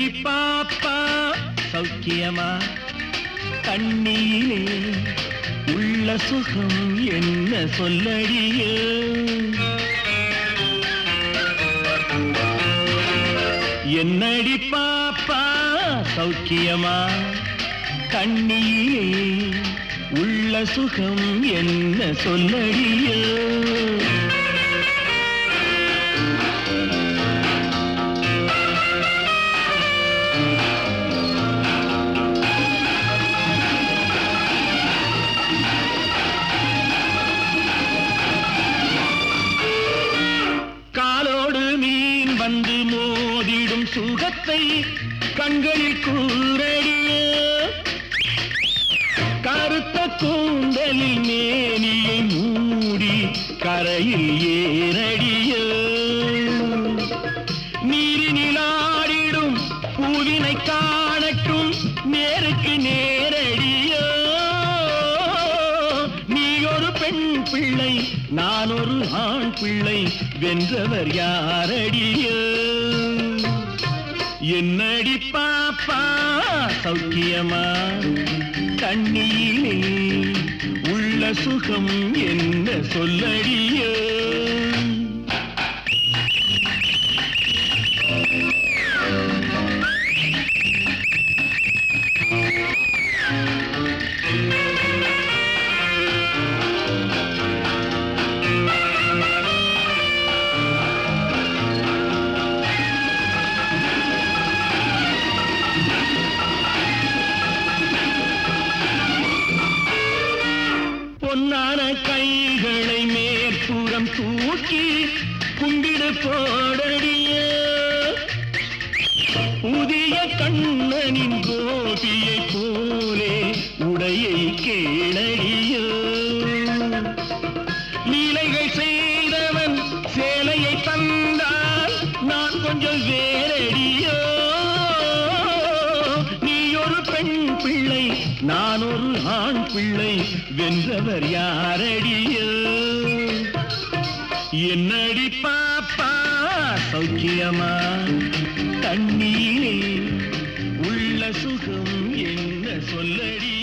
என்னடி பாப்பா சௌக்கியமா கண்ணீரே உள்ள சுகம் என்ன சொல்லடியே என்னடி பாப்பா சௌக்கியமா கண்ணீரே உள்ள சுகம் என்ன சொல்லடியே காலோடு மீன் வந்து மோதிடும் சுகத்தை கண்களில் கூறடிய கருத்த கூந்தலில் மேனியை மூடி கரையில் ஏறடிய நீரினில் ஆடிடும் பூவினை காணட்டும் நேருக்கு நேரடியோ நீ ஒரு பெண் பிள்ளை நான் ஒரு ஆண் பிள்ளை வென்றவர் யாரடியோ என்னடி பாப்பா சௌக்கியமா கண்ணீரே உள்ள சுகம் என்ன சொல்லடியோ பொன்னான கைகளை மேற்புறம் தூக்கி கும்பிடு போடடிய புதிய கண்ணனின் கோபியை போலே உடையை கேளடிய லீலைகள் செய்தவன் சேலையை தந்தால் நான் கொஞ்சம் வேறடியோ நீ ஒரு பெண் பிள்ளை நான் ஒரு ஆண் பிள்ளை வென்றவர் யாரடியோ என்னடி பாப்பா சௌக்கியமா கண்ணீரே உள்ள சுகம் என்ன சொல்லடி